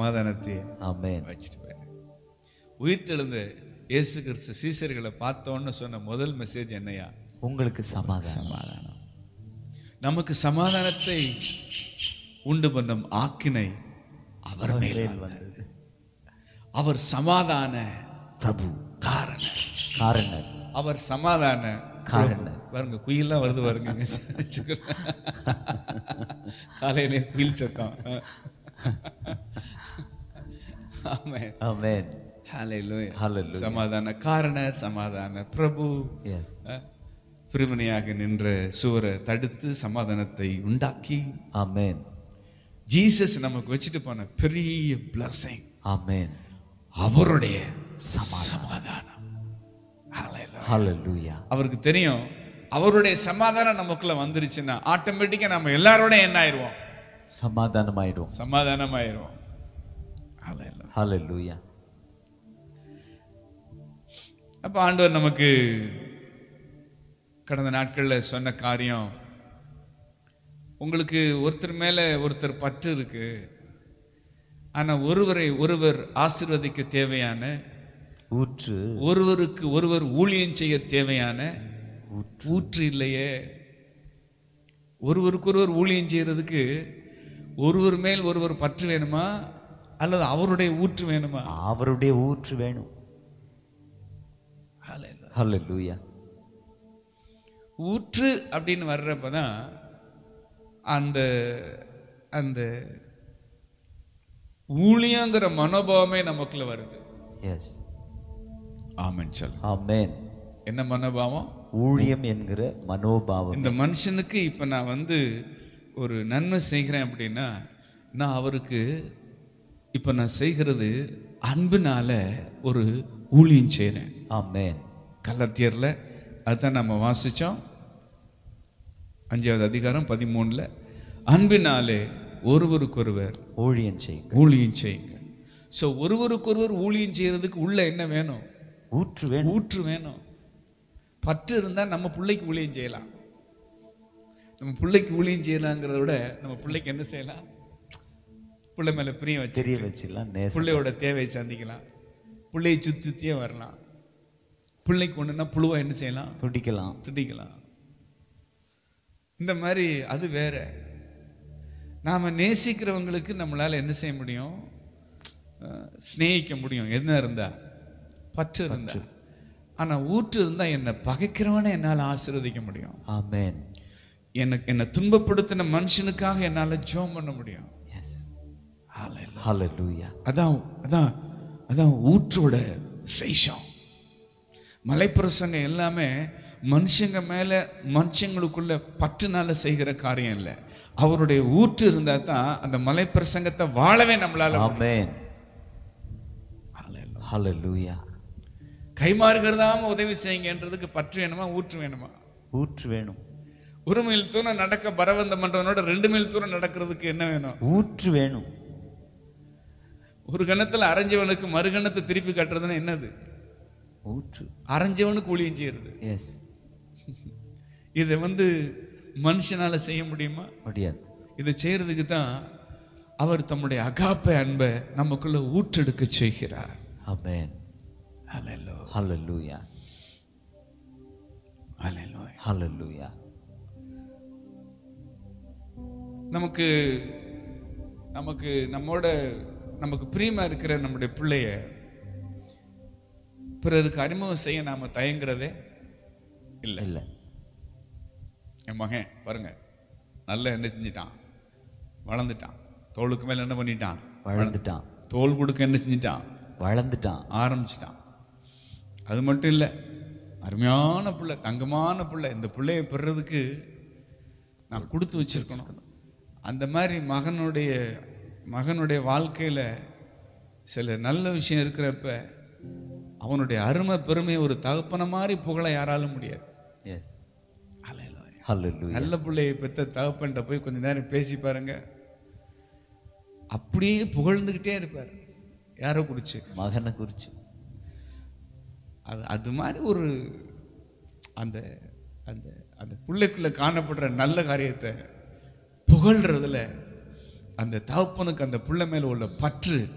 சமாதானத்தை ஆமென் வச்சுட்டு போயிரு உயிர்த்தெழுந்த இயேசு கிறிஸ்து சீசர்களை பார்த்தோன்னு சொன்ன முதல் மெசேஜ் என்னையா உங்களுக்கு சமாதானம் சமாதானம் நமக்கு சமாதானத்தை உண்டு பண்ணும் ஆக்கினை அவர் மேல் மேல் வந்தது. வந்தது அவர் சமாதான பிரபு காரணர் காரணர் அவர் சமாதான காரணர். பாருங்க குயில்லாம் வருது பாருங்க காலையில குயில் சத்தம் ஆமென் ஆமென் ஹalleluya Hallelujah. சமாதான காரணர் சமாதான பிரபு எஸ் அஹ், பிரிவினையாக நின்ற சுவரை தடுத்து சமாதானத்தை உண்டாக்கி ஆமென் ஜீசஸ் நமக்கு வச்சுட்டு போன பெரிய blessing ஆமென் அவருடைய சமாதானம் Hallelujah. ஹalleluya அவருக்கு தெரியும் அவருடைய சமாதானம் நமக்குள்ள வந்துருச்சுன்னா ஆட்டோமேட்டிக்கா நம்ம எல்லாரோட என்ன ஆயிருவோம் சமாதானம் ஆயிடும் சமாதானம் ஆயிருவோம் Hallelujah. ஹalleluya அப்ப ஆண்டவர் நமக்கு கடந்த நாட்கள்ல சொன்ன காரியம் உங்களுக்கு ஒருத்தர் மேல ஒருத்தர் பற்று இருக்கு ஆனா ஒருவரை ஒருவர் ஆசீர்வதிக்க தேவையான ஊற்று ஒருவருக்கு ஒருவர் ஊழியம் செய்ய தேவையான ஊற்று ஊற்று இல்லையே ஒருவருக்கு ஒருவர் ஊழியம் செய்யறதுக்கு ஒருவர் மேல் ஒருவர் பற்று வேணுமா அல்லது அவருடைய ஊற்று வேணுமா அவருடைய ஊற்று வேணும் Hallelujah. ஹalleluya ஊற்று அப்படின்னு வர்றப்பதான் அந்த அந்த ஊழியங்கிற மனோபாவமே நமக்குள்ள வருது எஸ் ஆமென் சொல் ஆமென் என்ன மனோபாவம் ஊழியம் என்கிற மனோபாவம் இந்த மனுஷனுக்கு இப்ப நான் வந்து ஒரு நன்மை செய்கிறேன் அப்படின்னா நான் அவருக்கு இப்ப நான் செய்கிறது அன்பினால ஒரு ஊழியம் செய்கிறேன் ஆமென் கள்ளத்தியர்ல அதுதான் நம்ம வாசிச்சோம் அஞ்சாவது அதிகாரம் பதிமூணுல அன்பினாலே ஒருவருக்கொருவர் ஊழியம் செய்யுங்க ஊழியம் செய்யுங்க ஸோ ஒருவருக்கொருவர் ஊழியம் செய்யறதுக்கு உள்ள என்ன வேணும் ஊற்று வேணும் ஊற்று வேணும் பற்று இருந்தா நம்ம பிள்ளைக்கு ஊழியம் செய்யலாம் நம்ம பிள்ளைக்கு ஊழியம் செய்யலாங்கிறத விட நம்ம பிள்ளைக்கு என்ன செய்யலாம் பிள்ளை மேல பிரியம் வச்சு தெரிய வச்சிடலாம் நேசம் பிள்ளையோட தேவையை சந்திக்கலாம் பிள்ளையை சுத்தி சுத்தியே வரலாம் பிள்ளைக்கு ஒண்ணுன்னா புழுவா என்ன செய்யலாம் பிடிக்கலாம் திட்டிக்கலாம் இந்த மாதிரி அது வேற நாம நேசிக்கிறவங்களுக்கு நம்மளால என்ன செய்ய முடியும் அஹ், சிநேகிக்க முடியும் என்ன இருந்தா பற்று இருந்தா ஆனா ஊற்று இருந்தா என்னை பகைக்கிறவனை என்னால ஆசீர்வதிக்க முடியும் ஆமென் எனக்கு என்னை துன்பப்படுத்தின மனுஷனுக்காக என்னால ஜெபம் பண்ண முடியும் எஸ் Hallelujah. ஹalleluya அதான் அதான் அதான் ஊற்றோட விசேஷம் மலைப்பிரசங்கம் எல்லாமே மனுஷங்க மேல மனுஷங்களுக்குள்ள பற்றுனால செய்கிற காரியம் இல்லை அவருடைய ஊற்று இருந்தா தான் அந்த மலைப்பிரசங்கத்தை வாழவே நம்மளால முடியும். ஆமென் Hallelujah. ஹalleluya கைமாறுகிறதாம உதவி செய்யுங்கன்றதுக்கு பற்று வேணுமா ஊற்று வேணுமா ஊற்று வேணும் ஒரு மைல் தூரம் நடக்க பரவந்த மன்றவனோட ரெண்டு மைல் தூரம் நடக்கிறதுக்கு என்ன வேணும் ஊற்று வேணும் ஒரு கணத்துல அரைஞ்சவனுக்கு மறுகணத்தை திருப்பி கட்டுறதுன்னா என்னது ஊற்று அரைஞ்சவனுக்கு ஊழியம் செய்யறது எஸ் இதை வந்து மனுஷனால செய்ய முடியுமா முடியாது இதை செய்யறதுக்கு தான் அவர் தம்முடைய அகாப்பை அன்பை நமக்குள்ள ஊற்றெடுக்க செய்கிறார் ஆமென் Hallelujah. ஹalleluya Hallelujah. ஹalleluya நமக்கு நமக்கு நம்மோட நமக்கு பிரியமா இருக்கிற நம்முடைய பிள்ளைய பிறருக்கு அறிமுகம் செய்ய நாம தயங்குறதே இல்லை இல்ல என் மகன் பாருங்க நல்லா என்ன செஞ்சிட்டான் வளர்ந்துட்டான் தோளுக்கு மேல என்ன பண்ணிட்டான் வளர்ந்துட்டான் தோல் கொடுக்க என்ன செஞ்சிட்டான் வளர்ந்துட்டான் ஆரம்பிச்சிட்டான் அது மட்டும் இல்லை அருமையான பிள்ளை தங்கமான பிள்ளை இந்த பிள்ளைய பெறதுக்கு நான் கொடுத்து வச்சிருக்கணும் அந்த மாதிரி மகனுடைய மகனுடைய வாழ்க்கையில சில நல்ல விஷயம் இருக்கிறப்ப அவனுடைய அருமை பெருமை ஒரு தகப்பன மாதிரி புகழ யாராலும் முடியாது எஸ் Hallelujah. ஹalleluya நல்ல பிள்ளையை பெத்த தகப்பன்ட்ட போய் கொஞ்ச நேரம் பேசி பாருங்க அப்படியே புகழ்ந்துகிட்டே இருப்பார் யாரோ குடிச்சு மகனை குறிச்சு அது அது மாதிரி ஒரு அந்த அந்த அந்த பிள்ளைக்குள்ள காணப்படுற நல்ல காரியத்தை புகழ்றதுல அந்த தகப்பனுக்கு அந்த பிள்ளை மேல உள்ள பற்று